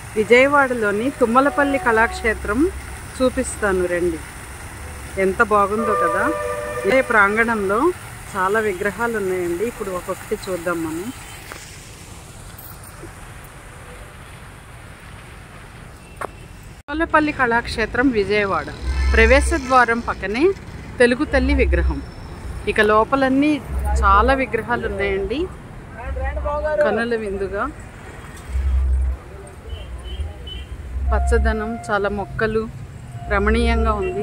విజయవాడలోని తుమ్మలపల్లి కళాక్షేత్రం చూపిస్తాను రండి ఎంత బాగుందో కదా ఇదే ప్రాంగణంలో చాలా విగ్రహాలు ఉన్నాయండి ఇప్పుడు ఒక్కొక్కటి చూద్దాం మనం తుమ్మలపల్లి కళాక్షేత్రం విజయవాడ ప్రవేశ ద్వారం పక్కనే తెలుగు తల్లి విగ్రహం ఇక లోపలన్నీ చాలా విగ్రహాలు ఉన్నాయండి కనుల విందుగా పచ్చదనం చాలా మొక్కలు రమణీయంగా ఉంది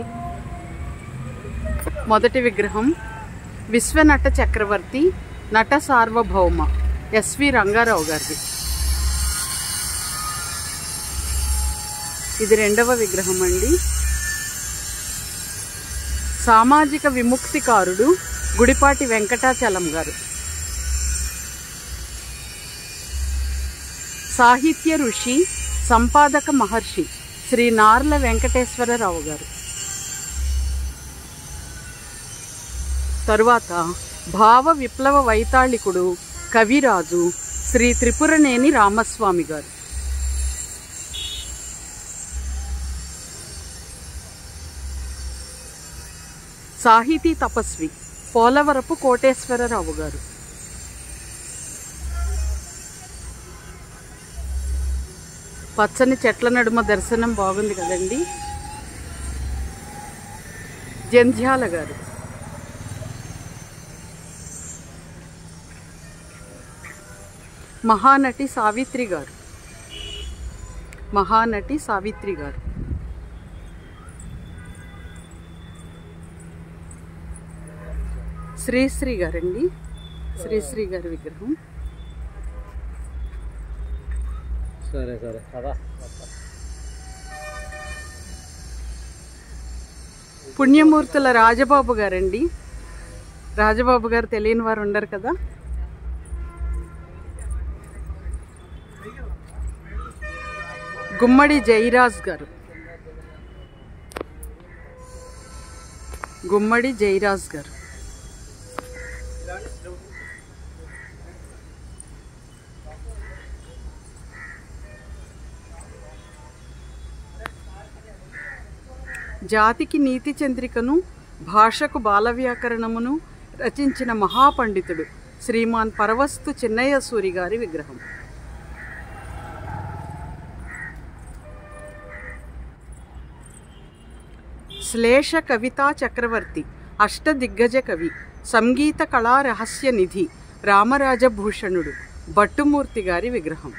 మొదటి విగ్రహం విశ్వనట చక్రవర్తి నట సార్వభౌమ ఎస్వి రంగారావు గారిది ఇది రెండవ విగ్రహం అండి సామాజిక విముక్తికారుడు గుడిపాటి వెంకటాచలం గారు సాహిత్య ఋషి సంపాదక మహర్షి శ్రీ నార్ల వెంకటేశ్వరరావు గారు తరువాత భావ విప్లవ వైతాళికుడు కవిరాజు శ్రీ త్రిపురనేని రామస్వామి గారు సాహితీ తపస్వి పోలవరపు కోటేశ్వరరావు గారు పచ్చని చెట్ల నడుమ దర్శనం బాగుంది కదండి జంధ్యాల గారు మహానటి సావిత్రి గారు మహానటి సావిత్రి గారు శ్రీశ్రీ గారండి శ్రీశ్రీ గారి విగ్రహం సరే సరే కదా పుణ్యమూర్తుల రాజబాబు గారండి రాజబాబు గారు తెలియని వారు ఉండరు కదా గుమ్మడి జైరాజ్ గారు గుమ్మడి జైరాజ్ గారు జాతికి నీతి చంద్రికను భాషకు బాల వ్యాకరణమును రచించిన మహాపండితుడు శ్రీమాన్ పరవస్తు చిన్నయ్య సూరి గారి విగ్రహం శ్లేష కవితా చక్రవర్తి అష్టదిగ్గజ కవి సంగీత కళా రహస్య నిధి రామరాజభూషణుడు భట్టుమూర్తి గారి విగ్రహం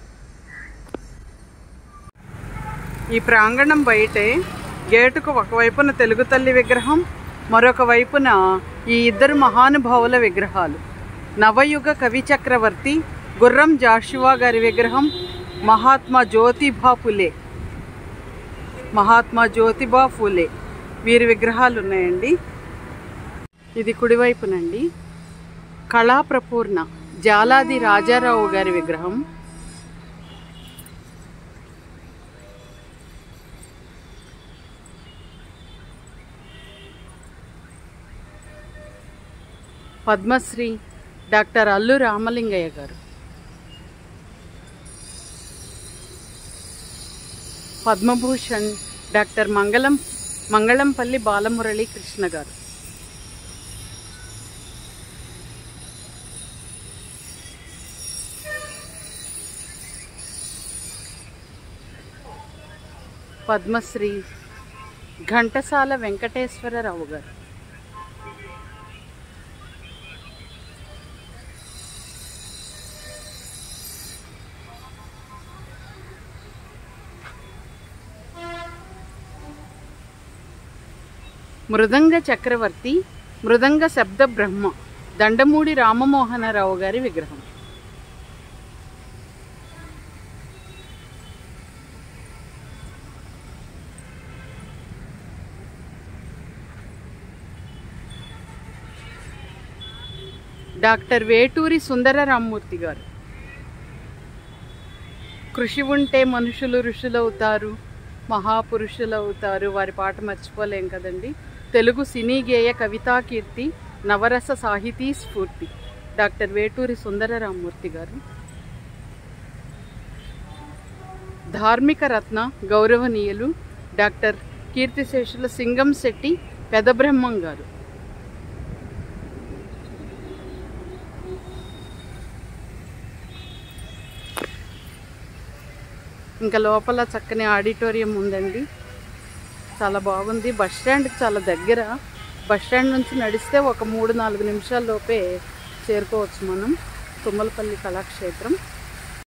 ఈ ప్రాంగణం బయటే గేటుకు ఒకవైపున తెలుగు తల్లి విగ్రహం మరొక వైపున ఈ ఇద్దరు మహానుభావుల విగ్రహాలు నవయుగ కవి చక్రవర్తి గుర్రం జాషువా గారి విగ్రహం మహాత్మా జ్యోతిబా ఫులే మహాత్మా జ్యోతిబా ఫులే వీరి విగ్రహాలు ఉన్నాయండి ఇది కుడివైపునండి కళాప్రపూర్ణ జాలాది రాజారావు గారి విగ్రహం పద్మశ్రీ డాక్టర్ అల్లు రామలింగయ్య గారు పద్మభూషణ్ డాక్టర్ మంగళం మంగళంపల్లి బాలమురళీ కృష్ణ గారు పద్మశ్రీ ఘంటసాల వెంకటేశ్వరరావు గారు మృదంగ చక్రవర్తి మృదంగ శబ్ద బ్రహ్మ దండమూడి రామమోహనరావు గారి విగ్రహం డాక్టర్ వేటూరి సుందరరామ్మూర్తి గారు కృషి ఉంటే మనుషులు ఋషులవుతారు మహాపురుషులవుతారు వారి పాట మర్చిపోలేం కదండి తెలుగు సినీ గేయ కవితా కీర్తి నవరస సాహితీ స్ఫూర్తి డాక్టర్ వేటూరి సుందరరామ్మూర్తి గారు ధార్మిక రత్న గౌరవనీయులు డాక్టర్ కీర్తిశేషుల సింగం శెట్టి పెదబ్రహ్మం గారు ఇంకా లోపల చక్కని ఆడిటోరియం ఉందండి చాలా బాగుంది బస్ స్టాండ్కి చాలా దగ్గర బస్ స్టాండ్ నుంచి నడిస్తే ఒక మూడు నాలుగు నిమిషాల లోపే చేరుకోవచ్చు మనం తుమ్మలపల్లి కళాక్షేత్రం